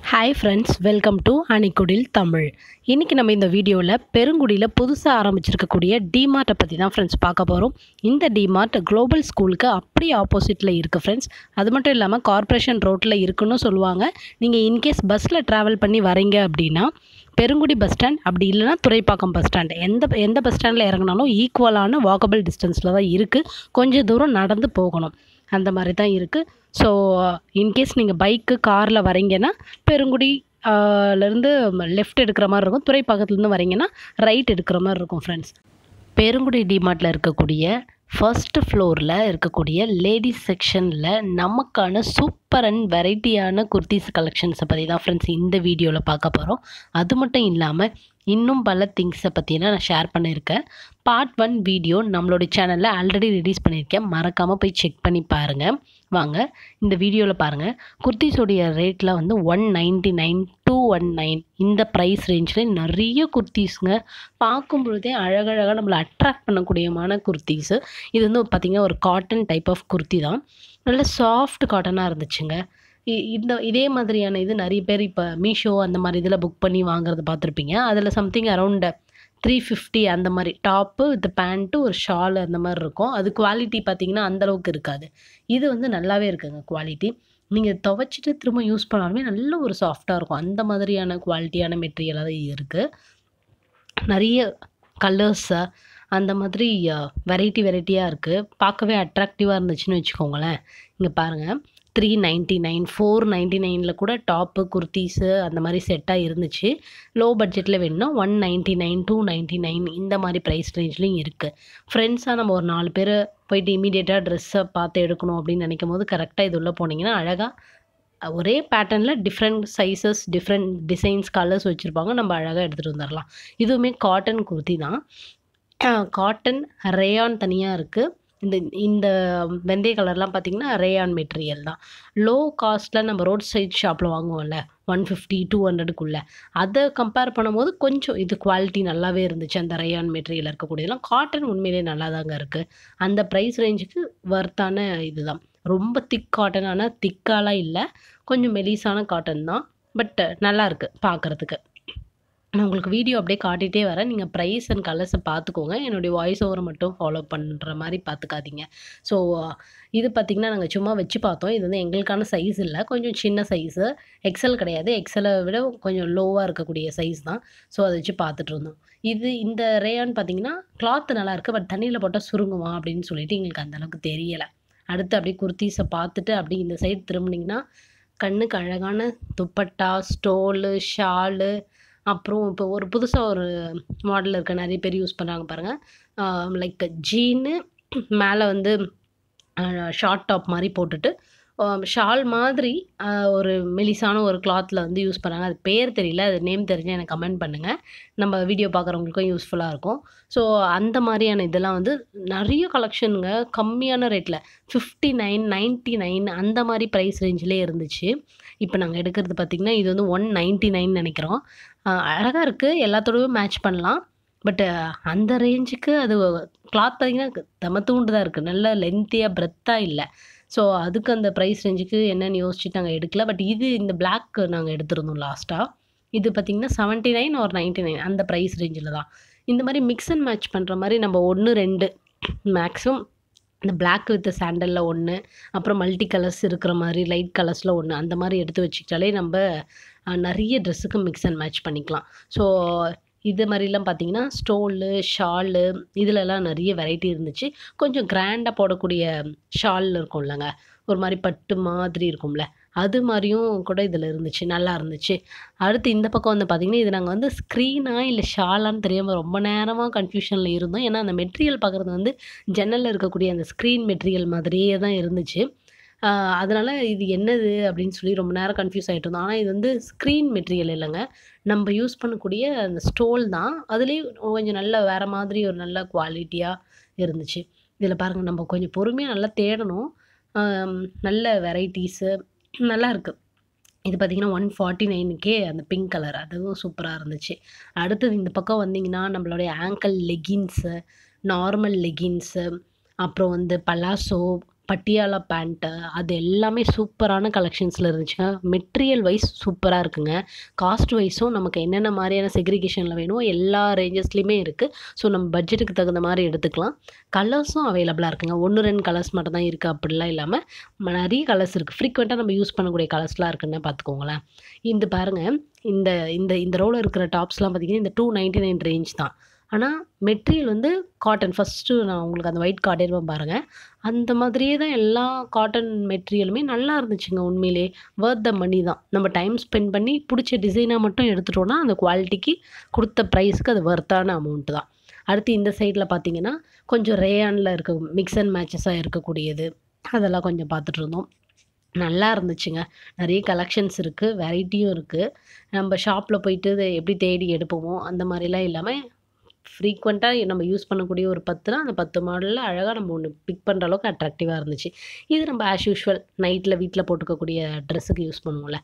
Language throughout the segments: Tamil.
ஹாய் ஃப்ரெண்ட்ஸ் வெல்கம் டு அணிக்குடில் தமிழ் இன்றைக்கி நம்ம இந்த வீடியோவில் பெருங்குடியில் புதுசாக ஆரம்பிச்சிருக்கக்கூடிய டிமார்ட்டை பற்றி தான் ஃப்ரெண்ட்ஸ் பார்க்க போகிறோம் இந்த டிமார்ட் குளோபல் ஸ்கூலுக்கு அப்படியே ஆப்போசிட்டில் இருக்குது ஃப்ரெண்ட்ஸ் அது மட்டும் இல்லாமல் கார்ப்பரேஷன் ரோட்டில் இருக்குன்னு சொல்லுவாங்க நீங்கள் இன்கேஸ் பஸ்ஸில் ட்ராவல் பண்ணி வரீங்க அப்படின்னா பெருங்குடி பஸ் ஸ்டாண்ட் அப்படி இல்லைன்னா துறைப்பாக்கம் பஸ் ஸ்டாண்ட் எந்த எந்த பஸ் ஸ்டாண்டில் இறங்கினாலும் ஈக்குவலான வாக்கபிள் டிஸ்டன்ஸில் தான் இருக்குது கொஞ்சம் தூரம் நடந்து போகணும் அந்த மாதிரி தான் இருக்குது ஸோ இன்கேஸ் நீங்கள் பைக்கு காரில் வரீங்கன்னா பெருங்குடி லேருந்து லெஃப்ட் எடுக்கிற மாதிரி இருக்கும் துறைப்பாக்கத்துலேருந்து வரீங்கன்னா ரைட் எடுக்கிற மாதிரி இருக்கும் ஃப்ரெண்ட்ஸ் பெருங்குடி டிமார்ட்டில் இருக்கக்கூடிய ஃபர்ஸ்ட் ஃப்ளோரில் இருக்கக்கூடிய லேடிஸ் செக்ஷனில் நமக்கான சூப்பர் அண்ட் வெரைட்டியான குர்த்திஸ் கலெக்ஷன்ஸை பற்றி தான் ஃப்ரெண்ட்ஸ் இந்த வீடியோவில் பார்க்க போகிறோம் அது மட்டும் இல்லாமல் இன்னும் பல திங்ஸை பற்றினா நான் ஷேர் பண்ணியிருக்கேன் பார்ட் ஒன் வீடியோ நம்மளுடைய சேனலில் ஆல்ரெடி ரிலீஸ் பண்ணியிருக்கேன் மறக்காமல் போய் செக் பண்ணி பாருங்கள் வாங்க இந்த வீடியோவில் பாருங்கள் குர்த்திஸோடைய ரேட்டில் வந்து one ninety nine two one nine இந்த ப்ரைஸ் ரேஞ்சில் நிறைய குர்த்திஸுங்க பார்க்கும் பொழுதே அழகழகாக நம்மளை அட்ராக்ட் பண்ணக்கூடியமான குர்த்திஸு இது வந்து பார்த்திங்கன்னா ஒரு காட்டன் டைப் ஆஃப் குர்த்தி தான் நல்ல சாஃப்ட் காட்டனாக இருந்துச்சுங்க இ- இந்த இதே மாதிரியான இது நிறைய பேர் இப்போ மீஷோ அந்த மாதிரி இதில் புக் பண்ணி வாங்குறது பார்த்துருப்பீங்க அதில் சம்திங் அரௌண்ட் த்ரீ ஃபிஃப்டி அந்த மாதிரி டாப்பு வித் பேண்ட்டு ஒரு ஷால் அந்த மாதிரி இருக்கும் அது குவாலிட்டி பார்த்தீங்கன்னா அந்தளவுக்கு இருக்காது இது வந்து நல்லாவே இருக்குங்க குவாலிட்டி நீங்கள் துவைச்சிட்டு திரும்ப யூஸ் பண்ணாலுமே நல்ல ஒரு சாஃப்டாக இருக்கும் அந்த மாதிரியான குவாலிட்டியான மெட்டீரியலாக தான் இருக்குது நிறைய கலர்ஸு அந்த மாதிரி வெரைட்டி வெரைட்டியாக இருக்குது பார்க்கவே அட்ராக்டிவாக இருந்துச்சுன்னு வச்சுக்கோங்களேன் இங்கே பாருங்கள் three ninety nine four ninety நைனில் கூட டாப்பு குர்த்தீஸு அந்த மாதிரி செட்டாக இருந்துச்சு லோ பட்ஜெட்டில் வேணும்னா one ninety nine two ninety nine இந்த மாதிரி ப்ரைஸ் ரேஞ்ச்லேயும் இருக்குது ஃப்ரெண்ட்ஸாக நம்ம ஒரு நாலு பேர் போயிட்டு இமீடியட்டாக ட்ரெஸ்ஸை பார்த்து எடுக்கணும் அப்படின்னு நினைக்கும் போது கரெக்டாக இது உள்ளே போனீங்கன்னா அழகாக ஒரே பேட்டர்னில் different sizes different designs colours வச்சுருப்பாங்க நம்ம அழகாக எடுத்துகிட்டு வந்துடலாம் இதுவுமே காட்டன் குர்த்தி தான் காட்டன் ரேயான் தனியாக இருக்குது இந்த இந்த வெந்தய கலர்லாம் பார்த்தீங்கன்னா ரேயான் மெட்டீரியல் தான் லோ காஸ்ட்டில் நம்ம ரோட் சைட் ஷாப்பில் வாங்குவோம்ல ஒன் ஃபிஃப்டி டூ ஹண்ட்ரடுக்குள்ளே அதை கம்பேர் பண்ணும்போது கொஞ்சம் இது குவாலிட்டி நல்லாவே இருந்துச்சு அந்த ரேயான் மெட்டீரியல் இருக்கக்கூடியதெல்லாம் காட்டன் உண்மையிலே நல்லா தாங்க இருக்குது அந்த ப்ரைஸ் ரேஞ்சுக்கு வர்த்தான இதுதான் ரொம்ப திக் காட்டன் ஆனால் திக்காலாம் இல்லை கொஞ்சம் மெலிசான காட்டன் தான் பட் நல்லா இருக்குது பார்க்குறதுக்கு நான் உங்களுக்கு வீடியோ அப்படியே காட்டிகிட்டே வரேன் நீங்கள் ப்ரைஸ் அண்ட் கலர்ஸை பார்த்துக்கோங்க என்னுடைய வாய்ஸ் ஓவரை மட்டும் ஃபாலோ பண்ணுற மாதிரி பார்த்துக்காதீங்க ஸோ இது பார்த்திங்கன்னா நாங்கள் சும்மா வச்சு பார்த்தோம் இது வந்து எங்களுக்கான சைஸ் இல்லை கொஞ்சம் சின்ன சைஸு எக்ஸல் கிடையாது எக்ஸலை விட கொஞ்சம் லோவாக இருக்கக்கூடிய சைஸ் தான் ஸோ அதை வச்சு பார்த்துட்டு இருந்தோம் இது இந்த ரேயான் பார்த்தீங்கன்னா கிளாத் நல்லா இருக்குது பட் தண்ணியில் போட்டால் சுருங்குமா அப்படின்னு சொல்லிட்டு எங்களுக்கு அந்த அளவுக்கு தெரியலை அடுத்து அப்படியே குர்த்தீஸை பார்த்துட்டு அப்படி இந்த சைடு திரும்பினீங்கன்னா கண்ணுக்கு அழகான துப்பட்டா ஸ்டோலு ஷாலு அப்புறம் இப்போ ஒரு புதுசாக ஒரு மாடல் இருக்க நிறைய பேர் யூஸ் பண்ணுறாங்க பாருங்கள் லைக் ஜீனு மேலே வந்து ஷார்ட் டாப் மாதிரி போட்டுட்டு ஷால் மாதிரி ஆஹ், ஒரு மெலிசான ஒரு கிளாத்தில் வந்து யூஸ் பண்ணாங்க அது பேர் தெரியல அது நேம் தெரிஞ்சால் எனக்கு கமெண்ட் பண்ணுங்கள் நம்ம வீடியோ பார்க்குறவங்களுக்கும் யூஸ்ஃபுல்லாக இருக்கும் ஸோ அந்த மாதிரியான இதெல்லாம் வந்து நிறைய கலெக்ஷனுங்க கம்மியான ரேட்டில் ஃபிஃப்டி நைன் நைன்ட்டி நைன் அந்த மாதிரி ப்ரைஸ் ரேஞ்சிலே இருந்துச்சு இப்போ நாங்கள் எடுக்கிறது பார்த்திங்கன்னா இது வந்து ஒன் நைன்ட்டி நைன் நினைக்கிறோம் அழகாக இருக்குது எல்லாத்தோடவும் மேட்ச் பண்ணலாம் பட் அந்த ரேஞ்சுக்கு அது கிளாத் பார்த்திங்கன்னா தமத்தூண்டு தான் இருக்குது நல்ல லென்த்தியாக பிரெத்தாக இல்லை ஸோ அதுக்கு அந்த ப்ரைஸ் ரேஞ்சுக்கு என்னென்னு யோசிச்சுட்டு நாங்கள் எடுக்கல பட் இது இந்த Black நாங்கள் எடுத்திருந்தோம் லாஸ்ட்டாக இது பார்த்திங்கன்னா செவன்ட்டி நைன் ஒரு நைன்ட்டி நைன் அந்த ப்ரைஸ் ரேஞ்சில் தான் இந்த மாதிரி மிக்ஸ் அண்ட் மேட்ச் பண்ணுற மாதிரி நம்ம ஒன்று ரெண்டு மேக்ஸிமம் இந்த Black வித் சாண்டலில் ஒன்று அப்புறம் மல்டி கலர்ஸ் இருக்கிற மாதிரி லைட் கலர்ஸில் ஒன்று அந்த மாதிரி எடுத்து வச்சுக்கிட்டாலே நம்ம அஹ், நிறைய ட்ரெஸ்ஸுக்கு மிக்ஸ் அண்ட் மேட்ச் பண்ணிக்கலாம் ஸோ இது மாதிரிலாம் பார்த்தீங்கன்னா ஸ்டோலு ஷாலு இதிலலாம் நிறைய வெரைட்டி இருந்துச்சு கொஞ்சம் கிராண்டாக போடக்கூடிய ஷால் இருக்கும் இல்லைங்க ஒரு மாதிரி பட்டு மாதிரி இருக்கும்ல அது மாதிரியும் கூட இதில் இருந்துச்சு நல்லா இருந்துச்சு அடுத்து இந்த பக்கம் வந்து பார்த்திங்கன்னா இது நாங்கள் வந்து ஸ்க்ரீனா இல்லை ஷாலான்னு தெரியாமல் ரொம்ப நேரமாக கன்ஃபியூஷனில் இருந்தோம் ஏன்னா அந்த மெட்டீரியல் பார்க்குறது வந்து ஜன்னலில் இருக்கக்கூடிய அந்த ஸ்க்ரீன் மெட்டீரியல் மாதிரியே தான் இருந்துச்சு ஆஹ் அதனால இது என்னது அப்படின்னு சொல்லி ரொம்ப நேரம் கன்ஃபியூஸ் ஆகிட்டு இருந்தோம் ஆனால் இது வந்து ஸ்க்ரீன் மெட்டீரியல் இல்லைங்க நம்ம யூஸ் பண்ணக்கூடிய அந்த ஸ்டோல் தான் அதுலேயும் கொஞ்சம் நல்ல வேறு மாதிரி ஒரு நல்ல குவாலிட்டியாக இருந்துச்சு இதில் பாருங்கள் நம்ம கொஞ்சம் பொறுமையாக நல்லா தேடணும் ஆம், நல்ல வெரைட்டிஸு நல்லா இருக்குது இது பார்த்தீங்கன்னா ஒன் ஃபார்ட்டி நைனுக்கே அந்த பிங்க் கலர் அதுவும் சூப்பராக இருந்துச்சு அடுத்தது இந்த பக்கம் வந்தீங்கன்னா நம்மளுடைய ஆங்கிள் லெகின்ஸு நார்மல் லெகின்ஸு அப்புறம் வந்து பலாசோ பட்டியாலா பேண்ட்டு அது எல்லாமே சூப்பரான கலெக்ஷன்ஸில் இருந்துச்சுங்க மெட்டீரியல் வைஸ் சூப்பராக இருக்குங்க காஸ்ட் வைஸும் நமக்கு என்னென்ன மாதிரியான செக்ரிகேஷனில் வேணுமோ எல்லா ரேஞ்சஸ்லேயுமே இருக்குது ஸோ நம்ம பட்ஜெட்டுக்கு தகுந்த மாதிரி எடுத்துக்கலாம் கலர்ஸும் அவைலபிளாக இருக்குங்க ஒன்று ரெண்டு கலர்ஸ் மட்டும் தான் இருக்குது அப்படிலாம் இல்லாமல் ம- நிறைய கலர்ஸ் இருக்குது ஃப்ரீக்வெண்ட்டாக நம்ம யூஸ் பண்ணக்கூடிய கலர்ஸ்லாம் இருக்குன்னு பார்த்துக்கோங்களேன் இந்த பாருங்கள் இந்த இந்த இந்த ரோவில் இருக்கிற டாப்ஸ்லாம் பார்த்தீங்கன்னா இந்த டூ நைன்ட்டி நைன் ரேஞ்ச் தான் ஆனால் மெட்டீரியல் வந்து காட்டன் ஃபஸ்ட்டு நான் உங்களுக்கு அந்த ஒயிட் காட்டன் பாருங்கள் அந்த மாதிரியே தான் எல்லா காட்டன் மெட்டீரியலுமே நல்லா இருந்துச்சுங்க உண்மையிலே worth த மணி தான் நம்ம டைம் ஸ்பெண்ட் பண்ணி பிடிச்ச டிசைனாக மட்டும் எடுத்துட்டோன்னா அந்த குவாலிட்டிக்கு கொடுத்த ப்ரைஸுக்கு அது வர்த்தான அமௌண்ட் தான் அடுத்து இந்த சைடில் பார்த்தீங்கன்னா கொஞ்சம் ரேயானில் இருக்க மிக்ஸ் அண்ட் மேட்சஸாக இருக்கக்கூடியது அதெல்லாம் கொஞ்சம் பார்த்துட்டு இருந்தோம் நல்லா இருந்துச்சுங்க நிறைய கலெக்ஷன்ஸ் இருக்குது வெரைட்டியும் இருக்குது நம்ம ஷாப்பில் போயிட்டு இதை எப்படி தேடி எடுப்போமோ அந்த மாதிரிலாம் இல்லாமல் ஃப்ரீக்வெண்ட்டாக நம்ம யூஸ் பண்ணக்கூடிய ஒரு பத்துனா அந்த பத்து மாடலில் அழகாக நம்ம ஒன்று பிக் பண்ணுற அளவுக்கு அட்ராக்டிவாக இருந்துச்சு இது நம்ம ஆஸ் யூஷுவல் நைட்டில் வீட்டில் போட்டுக்கக்கூடிய ட்ரெஸ்ஸுக்கு யூஸ் பண்ணுவோம்ல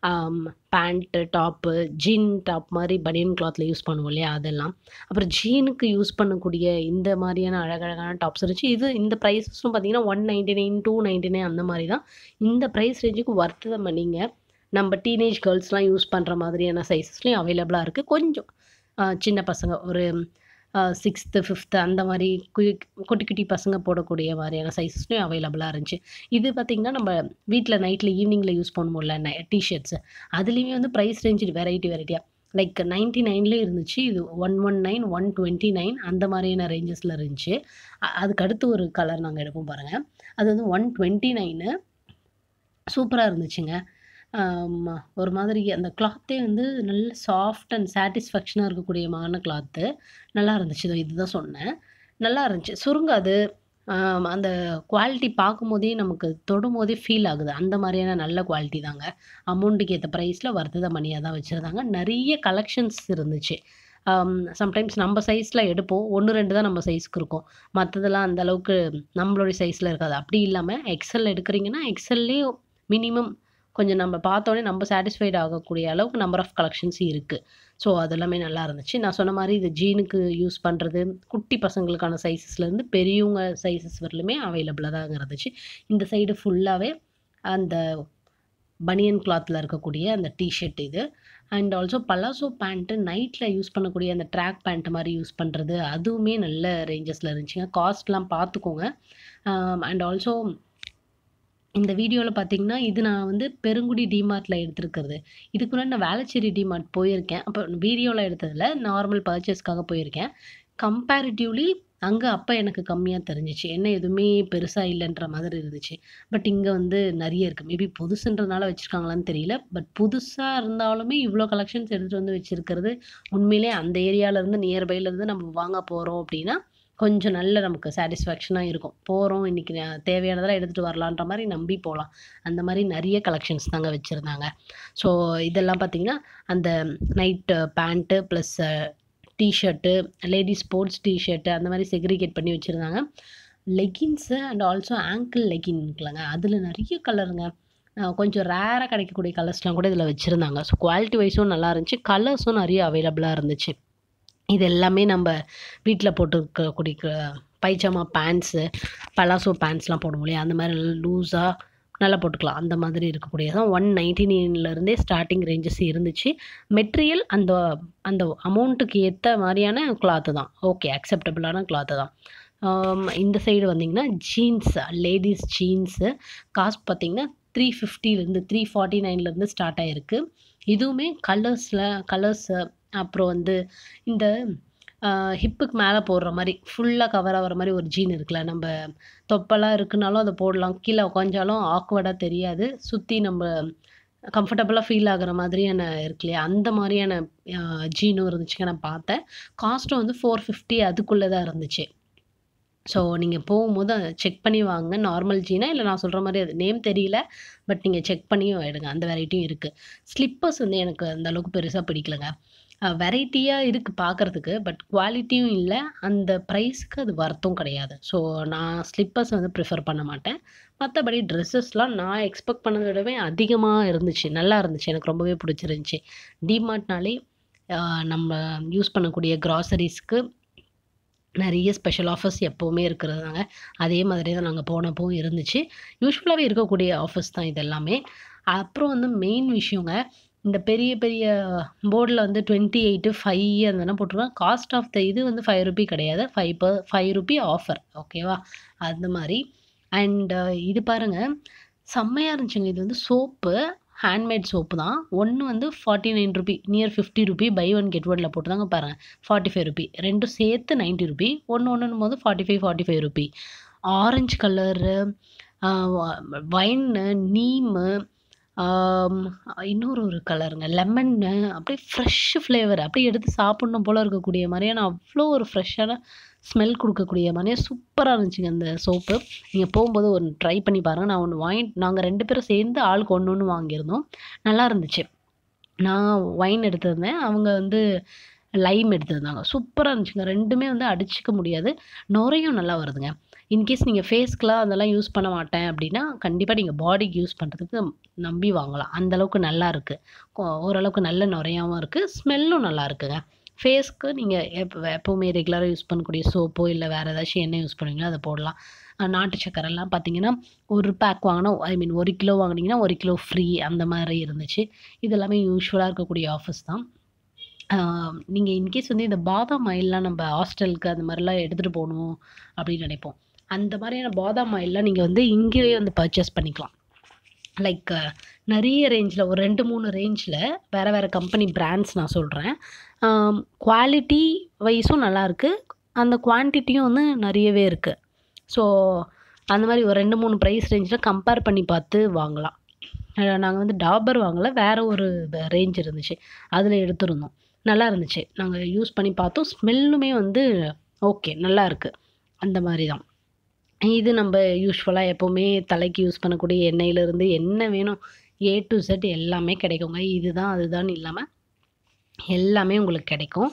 பேண்ட்டு டாப்பு ஜீன் டாப் மாதிரி பனியன் கிளாத்தில் யூஸ் பண்ணுவோம் இல்லையா அதெல்லாம் அப்புறம் ஜீனுக்கு யூஸ் பண்ணக்கூடிய இந்த மாதிரியான அழகழகான டாப்ஸ் இருந்துச்சு இது இந்த ப்ரைஸஸும் பார்த்தீங்கன்னா one ninety nine two ninety nine அந்த மாதிரி தான் இந்த ப்ரைஸ் ரேஞ்சுக்கு ஒர்த்து தான் நீங்கள் நம்ம டீனேஜ் கேர்ள்ஸ்லாம் யூஸ் பண்ணுற மாதிரியான சைஸஸ்லேயும் அவைலபிளாக இருக்குது கொஞ்சம் ஆஹ், சின்ன பசங்க ஒரு சிக்ஸ்த்து ஃபிஃப்த்து அந்த மாதிரி குயிக் குட்டி குட்டி பசங்க போடக்கூடிய மாதிரியான சைஸஸ்லையும் அவைலபிளாக இருந்துச்சு இது பார்த்திங்கன்னா நம்ம வீட்டில் நைட்டில் ஈவினிங்கில் யூஸ் பண்ணுவோம்ல டிஷர்ட்ஸு அதுலேயுமே வந்து ப்ரைஸ் ரேஞ்சு வெரைட்டி வெரைட்டியாக லைக் நைன்ட்டி நைன்லேயே இருந்துச்சு இது one one nine one twenty nine அந்த மாதிரியான ரேஞ்சஸில் இருந்துச்சு அ- அதுக்கு அடுத்து ஒரு கலர் நாங்கள் எடுப்போம் பாருங்கள் அது வந்து ஒன் டுவெண்ட்டி நைனு சூப்பராக இருந்துச்சுங்க ஆம், ஒரு மாதிரி அந்த கிளாத்தே வந்து நல்ல சாஃப்ட் அண்ட் சாட்டிஸ்ஃபேக்ஷனாக இருக்கக்கூடியமான கிளாத்து நல்லா இருந்துச்சு இதோ இதுதான் சொன்னேன் நல்லா இருந்துச்சு சுருங்காது ஆம், அந்த குவாலிட்டி பார்க்கும்போதே நமக்கு தொடும்போதே ஃபீல் ஆகுது அந்த மாதிரியான நல்ல குவாலிட்டி தாங்க அமௌண்ட்டுக்கு ஏற்ற ப்ரைஸில் வர்த்தத மணியாக தான் வச்சுருந்தாங்க நிறைய கலெக்ஷன்ஸ் இருந்துச்சு சம்டைம்ஸ் நம்ம சைஸில் எடுப்போம் ஒன்று ரெண்டு தான் நம்ம சைஸ்க்கு இருக்கும் மற்றதெல்லாம் அந்த அளவுக்கு நம்மளுடைய சைஸில் இருக்காது அப்படி இல்லாமல் எக்ஸல் எடுக்கிறீங்கன்னா எக்ஸல்லே மினிமம் கொஞ்சம் நம்ம பார்த்தோன்னே நம்ம சாட்டிஸ்ஃபைட் ஆகக்கூடிய அளவுக்கு நம்பர் ஆஃப் கலெக்ஷன்ஸ் இருக்குது ஸோ அதெல்லாமே நல்லா இருந்துச்சு நான் சொன்ன மாதிரி இது ஜீனுக்கு யூஸ் பண்ணுறது குட்டி பசங்களுக்கான சைஸஸ்லேருந்து பெரியவங்க சைஸஸ் வரலுமே அவைலபிளாக தான் இருந்துச்சு இந்த சைடு ஃபுல்லாகவே அந்த பனியன் கிளாத்தில் இருக்கக்கூடிய அந்த டிஷர்ட் இது அண்ட் ஆல்சோ பலாசோ பேண்ட்டு நைட்டில் யூஸ் பண்ணக்கூடிய அந்த ட்ராக் பேண்ட் மாதிரி யூஸ் பண்ணுறது அதுவுமே நல்ல ரேஞ்சஸில் இருந்துச்சுங்க காஸ்ட்லாம் பார்த்துக்கோங்க அண்ட் ஆல்சோ இந்த வீடியோவில் பார்த்தீங்கன்னா இது நான் வந்து பெருங்குடி டிமார்ட்டில் எடுத்திருக்கிறது இதுக்கு முன்னாடி நான் வேளச்சேரி டிமார்ட் போயிருக்கேன் அப்போ வீடியோவில் எடுத்ததில் நார்மல் பர்ச்சேஸ்க்காக போயிருக்கேன் கம்பேரிட்டிவ்லி அங்கே அப்போ எனக்கு கம்மியாக தெரிஞ்சிச்சு என்ன எதுவுமே பெருசாக இல்லைன்ற மாதிரி இருந்துச்சு பட் இங்கே வந்து நிறைய இருக்குது மேபி புதுசுன்றதுனால வச்சுருக்காங்களான்னு தெரியல பட் புதுசாக இருந்தாலுமே இவ்வளோ கலெக்ஷன்ஸ் எடுத்துகிட்டு வந்து வச்சுருக்கிறது உண்மையிலே அந்த ஏரியாவிலேருந்து நியர்பைலேருந்து நம்ம வாங்க போகிறோம் அப்படின்னா கொஞ்சம் நல்ல நமக்கு சாட்டிஸ்ஃபேக்ஷனாக இருக்கும் போகிறோம் இன்றைக்கி தேவையானதெல்லாம் எடுத்துகிட்டு வரலான்ற மாதிரி நம்பி போகலாம் அந்த மாதிரி நிறைய கலெக்ஷன்ஸ் தாங்க வச்சுருந்தாங்க ஸோ இதெல்லாம் பார்த்திங்கன்னா அந்த night pant plus t-shirt ladies sports t-shirt அந்த மாதிரி செக்ரிகேட் பண்ணி வச்சுருந்தாங்க leggings and also ankle legging இருக்குல்லங்க அதில் நிறைய கலருங்க அஹ் கொஞ்சம் ரேராக கிடைக்கக்கூடிய கலர்ஸ்லாம் கூட இதில் வச்சுருந்தாங்க ஸோ குவாலிட்டி வைஸும் நல்லா இருந்துச்சு கலர்ஸும் நிறைய அவைலபிளாக இருந்துச்சு இது எல்லாமே நம்ம வீட்டில் போட்டுருக்கக்கூடிய க- பைஜாமா பேண்ட்ஸு பலாசோ பேண்ட்ஸ்லாம் போடுவோம் இல்லையா அந்த மாதிரி லூஸாக நல்லா போட்டுக்கலாம் அந்த மாதிரி இருக்கக்கூடியதான் ஒன் நைன்டி நைன்லேருந்தே ஸ்டார்டிங் ரேஞ்சஸ் இருந்துச்சு மெட்டீரியல் அந்த அந்த அமௌண்ட்டுக்கு ஏற்ற மாதிரியான கிளாத்து தான் ஓகே அக்செப்டபுளான கிளாத்து தான் ஆம், இந்த சைடு வந்தீங்கன்னா ஜீன்ஸ் லேடிஸ் ஜீன்ஸு காஸ்ட் பார்த்தீங்கன்னா த்ரீ ஃபிஃப்டிலேருந்து த்ரீ ஃபார்ட்டி நைன்லேருந்து ஸ்டார்ட் ஆகிருக்கு இதுவுமே கலர்ஸில் கலர்ஸு அப்புறம் வந்து இந்த ஹிப்புக்கு மேலே போடுற மாதிரி ஃபுல்லாக கவர் ஆகிற மாதிரி ஒரு ஜீன் இருக்குல்ல நம்ம தொப்பெல்லாம் இருக்குனாலும் அதை போடலாம் கீழே உட்காந்தாலும் ஆக்வர்டாக தெரியாது சுற்றி நம்ம கம்ஃபர்டபுளாக ஃபீல் ஆகுற மாதிரியான இருக்கு இல்லையா அந்த மாதிரியான ஜீனும் இருந்துச்சுங்க நான் பார்த்தேன் காஸ்ட்டும் வந்து ஃபோர் ஃபிஃப்டி அதுக்குள்ளே தான் இருந்துச்சு ஸோ நீங்கள் போகும்போது அதை செக் பண்ணி வாங்க நார்மல் ஜீனா இல்லை நான் சொல்கிற மாதிரி அது நேம் தெரியல பட் நீங்கள் செக் பண்ணியும் எடுங்க அந்த வெரைட்டியும் இருக்குது ஸ்லிப்பர்ஸ் வந்து எனக்கு அந்த அளவுக்கு பெருசாக பிடிக்கலங்க வெரைட்டியாக இருக்குது பார்க்குறதுக்கு பட் குவாலிட்டியும் இல்லை அந்த ப்ரைஸ்க்கு அது வர்த்தும் கிடையாது ஸோ நான் ஸ்லிப்பர்ஸ் வந்து ப்ரிஃபர் பண்ண மாட்டேன் மற்றபடி ட்ரெஸ்ஸஸ்லாம் நான் எக்ஸ்பெக்ட் பண்ணதை விடவே அதிகமாக இருந்துச்சு நல்லா இருந்துச்சு எனக்கு ரொம்பவே பிடிச்சிருந்துச்சி டிமார்ட்னாலே நம்ம யூஸ் பண்ணக்கூடிய க்ராசரிஸ்க்கு நிறைய ஸ்பெஷல் ஆஃபர்ஸ் எப்போவுமே இருக்கிறதாங்க அதே மாதிரி தான் நாங்கள் போனப்பவும் இருந்துச்சு யூஸ்வலாகவே இருக்கக்கூடிய ஆஃபர்ஸ் தான் இது எல்லாமே அப்புறம் வந்து மெயின் விஷயங்க இந்த பெரிய பெரிய போர்டில் வந்து டுவெண்ட்டி எயிட்டு ஃபைவ் அந்த மாதிரிலாம் போட்டிருக்காங்க காஸ்ட் ஆஃப் த இது வந்து ஃபைவ் ருபி கிடையாது five per five rupee offer ஓகேவா அந்த மாதிரி அண்ட் இது பாருங்கள் செம்மையாக இருந்துச்சுங்க இது வந்து சோப்பு ஹேண்ட்மேட் சோப்பு தான் ஒன்று வந்து forty nine rupee near fifty rupee buy one get ஒன்ல போட்டுருந்தாங்க பாருங்கள் ஃபார்ட்டி ஃபைவ் ருபி ரெண்டும் சேர்த்து நைன்ட்டி ருபி ஒன்று ஒன்றும் போது forty five forty five rupee orange colour வைன்னு நீமு ஆம், இன்னொரு ஒரு கலருங்க லெமன்னு அப்படியே ஃப்ரெஷ் ஃப்ளேவர் அப்படியே எடுத்து சாப்பிட்ணும் போல் இருக்கக்கூடிய மாதிரியான அவ்வளோ ஒரு ஃப்ரெஷ்ஷான ஸ்மெல் கொடுக்கக்கூடிய மாதிரியே சூப்பராக இருந்துச்சுங்க அந்த சோப்பு நீங்கள் போகும்போது ஒரு ட்ரை பண்ணி பாருங்கள் நான் ஒன்று வாங்கிட்டு நாங்கள் ரெண்டு பேரும் சேர்ந்து ஆளுக்கு ஒன்று ஒன்று வாங்கியிருந்தோம் நல்லா இருந்துச்சு நான் ஒயின் எடுத்திருந்தேன் அவங்க வந்து லைம் எடுத்திருந்தாங்க சூப்பராக இருந்துச்சுங்க ரெண்டுமே வந்து அடிச்சுக்க முடியாது நுரையும் நல்லா வருதுங்க இன்கேஸ் நீங்கள் ஃபேஸ்க்குலாம் அதெல்லாம் யூஸ் பண்ண மாட்டேன் அப்படின்னா கண்டிப்பாக நீங்கள் பாடிக்கு யூஸ் பண்ணுறதுக்கு நம்பி வாங்கலாம் அந்த அளவுக்கு நல்லா இருக்குது கொ- ஓரளவுக்கு நல்ல நுரையாகவும் இருக்குது ஸ்மெல்லும் நல்லா இருக்குங்க ஃபேஸ்க்கு நீங்கள் எப்போ எப்போவுமே ரெகுலராக யூஸ் பண்ணக்கூடிய சோப்போ இல்லை வேறு ஏதாச்சும் என்ன யூஸ் பண்ணுவீங்களோ அதை போடலாம் அஹ் நாட்டு சக்கரைலாம் பார்த்தீங்கன்னா ஒரு பேக் வாங்கினா ஐ மீன் ஒரு கிலோ வாங்குனீங்கன்னா ஒரு கிலோ ஃப்ரீ அந்த மாதிரி இருந்துச்சு இது எல்லாமே யூஸ்வலாக இருக்கக்கூடிய ஆஃபர்ஸ் தான் நீங்கள் இன்கேஸ் வந்து இந்த பாதாம் ஆயிலெலாம் நம்ம ஹாஸ்டலுக்கு அந்த மாதிரிலாம் எடுத்துகிட்டு போகணும் அப்படின்னு நினைப்போம் அந்த மாதிரியான பாதாம் ஆயிலெலாம் நீங்கள் வந்து இங்கேயே வந்து பர்ச்சேஸ் பண்ணிக்கலாம் லைக் நிறைய ரேஞ்சில் ஒரு ரெண்டு மூணு ரேஞ்சில் வேறு வேறு கம்பெனி பிராண்ட்ஸ் நான் சொல்கிறேன் குவாலிட்டி வைஸும் நல்லாயிருக்கு அந்த குவான்டிட்டியும் வந்து நிறையவே இருக்குது ஸோ அந்த மாதிரி ஒரு ரெண்டு மூணு ப்ரைஸ் ரேஞ்சில் கம்பேர் பண்ணி பார்த்து வாங்கலாம் நாங்கள் வந்து டாபர் வாங்கலை வேறு ஒரு ரேஞ்ச் இருந்துச்சு அதில் எடுத்திருந்தோம் நல்லா இருந்துச்சு நாங்கள் யூஸ் பண்ணி பார்த்தோம் ஸ்மெல்லுமே வந்து ஓகே நல்லா இருக்குது அந்த மாதிரி தான் இது நம்ம யூஸ்வலாக எப்போவுமே தலைக்கு யூஸ் பண்ணக்கூடிய எண்ணெயிலேருந்து என்ன வேணும் ஏ டு செட் எல்லாமே கிடைக்குங்க இதுதான் அதுதான் இல்லாமல் எல்லாமே உங்களுக்கு கிடைக்கும்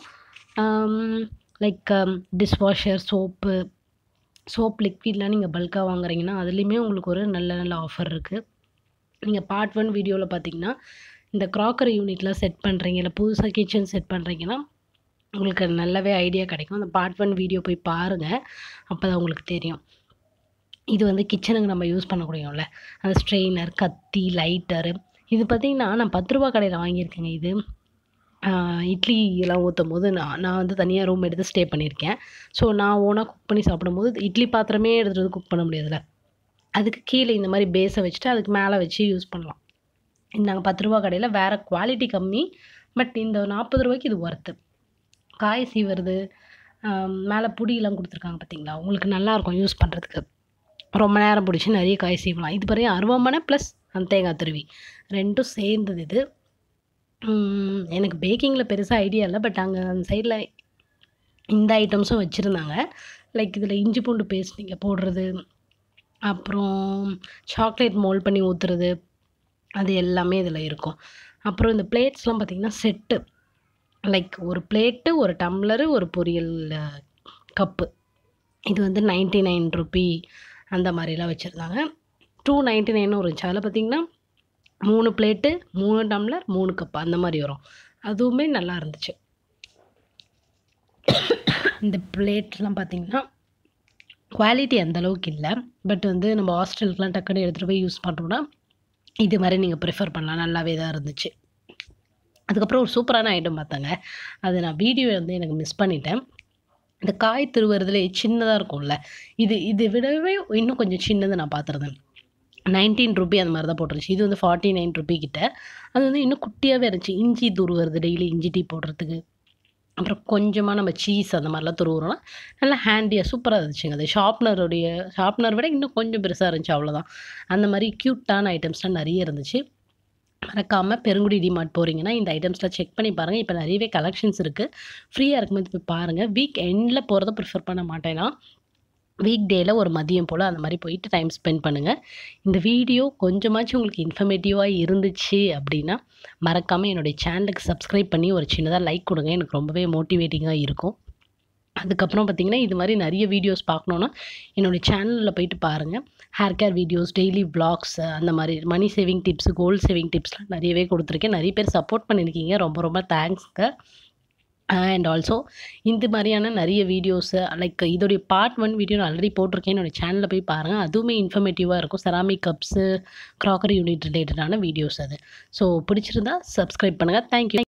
லைக் டிஷ்வாஷர் சோப்பு சோப் லிக்விட்லாம் நீங்கள் பல்காக வாங்குறீங்கன்னா அதுலேயுமே உங்களுக்கு ஒரு நல்ல நல்ல ஆஃபர் இருக்குது நீங்கள் பார்ட் ஒன் வீடியோவில் பார்த்தீங்கன்னா இந்த க்ராக்கரி யூனிட்லாம் செட் பண்ணுறீங்க இல்லை புதுசாக கிச்சன் செட் பண்ணுறீங்கன்னா உங்களுக்கு நல்லாவே ஐடியா கிடைக்கும் அந்த பார்ட் ஒன் வீடியோ போய் பாருங்கள் அப்போ தான் உங்களுக்கு தெரியும் இது வந்து கிச்சனுக்கு நம்ம யூஸ் பண்ணக்கூடியோம்ல அந்த ஸ்ட்ரெயினர் கத்தி லைட்டரு இது பார்த்திங்கன்னா நான் பத்து ரூபா கடையில் வாங்கியிருக்கேங்க இது ஆஹ் இட்லி எல்லாம் ஊற்றும் போது நான் நான் வந்து தனியாக ரூம் எடுத்து ஸ்டே பண்ணியிருக்கேன் ஸோ நான் ஓனாக குக் பண்ணி சாப்பிடும்போது இட்லி பாத்திரமே எடுத்துகிட்டு வந்து குக் பண்ண முடியாதுல்ல அதுக்கு கீழே இந்த மாதிரி பேஸை வச்சுட்டு அதுக்கு மேலே வச்சு யூஸ் பண்ணலாம் நாங்கள் பத்து ரூபா கடையில் வேறு குவாலிட்டி கம்மி பட் இந்த நாற்பது ரூபாய்க்கு இது ஒர்த்து காய் சீவுறது ஆம், மேலே புடியெல்லாம் கொடுத்துருக்காங்க பார்த்தீங்களா உங்களுக்கு நல்லாயிருக்கும் யூஸ் பண்ணுறதுக்கு ரொம்ப நேரம் பிடிச்சி நிறைய காய் சீவலாம் இது பாருங்க அருவாமனை ப்ளஸ் அந்த தேங்காய் துருவி ரெண்டும் சேர்ந்தது இது உம், எனக்கு பேக்கிங்கில் பெருசாக ஐடியா இல்லை பட் அங்கே அந்த சைடில் இந்த ஐட்டம்ஸும் வச்சுருந்தாங்க லைக் இதில் இஞ்சி பூண்டு பேஸ்ட் நீங்கள் போடுறது அப்புறம் சாக்லேட் மோல்ட் பண்ணி ஊற்றுறது அது எல்லாமே இதில் இருக்கும் அப்புறம் இந்த பிளேட்ஸ்லாம் பார்த்திங்கன்னா செட்டு லைக் ஒரு பிளேட்டு ஒரு டம்ளரு ஒரு பொரியல் கப்பு இது வந்து நைன்ட்டி நைன் ருபி அந்த மாதிரிலாம் வச்சுருந்தாங்க டூ நைன்ட்டி நைனும் இருந்துச்சு அதில் பார்த்திங்கன்னா மூணு பிளேட்டு மூணு டம்ளர் மூணு கப் அந்த மாதிரி வரும் அதுவுமே நல்லா இருந்துச்சு இந்த பிளேட்லாம் பார்த்திங்கன்னா குவாலிட்டி அந்த அளவுக்கு இல்லை பட் வந்து நம்ம ஹாஸ்டலுக்குலாம் டக்குன்னு எடுத்துகிட்டு போய் யூஸ் பண்ணுறோன்னா இது மாதிரி நீங்கள் ப்ரிஃபர் பண்ணலாம் நல்லாவே தான் இருந்துச்சு அதுக்கப்புறம் ஒரு சூப்பரான ஐட்டம் பார்த்தாங்க அது நான் வீடியோ வந்து எனக்கு மிஸ் பண்ணிட்டேன் இந்த காய் திருவுறதுல சின்னதாக இருக்கும்ல இது இது விடவே இன்னும் கொஞ்சம் சின்னது நான் பார்த்துருந்தேன் நைன்டீன் ருபி அந்த மாதிரி தான் போட்டுருந்துச்சு இது வந்து ஃபார்ட்டி நைன் ருபி கிட்ட அது வந்து இன்னும் குட்டியாகவே இருந்துச்சு இஞ்சி துருவுறது டெய்லி இஞ்சி டீ போடுறதுக்கு அப்புறம் கொஞ்சமாக நம்ம சீஸ் அந்த மாதிரிலாம் துருவுறோம்னா நல்லா ஹேண்டியாக சூப்பராக இருந்துச்சுங்க அது ஷார்ப்னருடைய ஷார்ப்னர் விட இன்னும் கொஞ்சம் பெருசாக இருந்துச்சு அவ்வளோதான் அந்த மாதிரி க்யூட்டான ஐட்டம்ஸ்லாம் நிறைய இருந்துச்சு மறக்காமல் பெருங்குடி டிமார்ட் போகிறீங்கன்னா இந்த ஐட்டம்ஸ்லாம் செக் பண்ணி பாருங்கள் இப்போ நிறையவே கலெக்ஷன்ஸ் இருக்குது ஃப்ரீயாக இருக்கும்போது போய் பாருங்கள் வீக் எண்டில் போகிறத ப்ரிஃபர் பண்ண மாட்டேன்னா வீக் டேயில் ஒரு மதியம் போல் அந்த மாதிரி போயிட்டு டைம் ஸ்பெண்ட் பண்ணுங்கள் இந்த வீடியோ கொஞ்சமாச்சும் உங்களுக்கு இன்ஃபர்மேட்டிவாக இருந்துச்சு அப்படின்னா மறக்காமல் என்னுடைய சேனலுக்கு சப்ஸ்கிரைப் பண்ணி ஒரு சின்னதாக லைக் கொடுங்க எனக்கு ரொம்பவே மோட்டிவேட்டிங்காக இருக்கும் அதுக்கப்புறம் பார்த்தீங்கன்னா இது மாதிரி நிறைய வீடியோஸ் பார்க்கணுன்னா என்னுடைய சேனலில் போயிட்டு பாருங்கள் hair care videos daily vlogs அந்த மாதிரி money saving tips gold saving டிப்ஸ்லாம் நிறையவே கொடுத்துருக்கேன் நிறைய பேர் சப்போர்ட் பண்ணியிருக்கீங்க ரொம்ப ரொம்ப தேங்க்ஸ்ங்க அண்ட் ஆல்சோ இந்த மாதிரியான நிறைய வீடியோஸு லைக் இதோடைய பார்ட் ஒன் வீடியோ நான் ஆல்ரெடி போட்டிருக்கேன் என்னோடய சேனலில் போய் பாருங்கள் அதுவுமே இன்ஃபர்மேட்டிவாக இருக்கும் செராமிக் கப்ஸு க்ராக்கரி யூனிட் ரிலேட்டடான வீடியோஸ் அது ஸோ பிடிச்சிருந்தா சப்ஸ்கிரைப் பண்ணுங்கள் தேங்க்யூ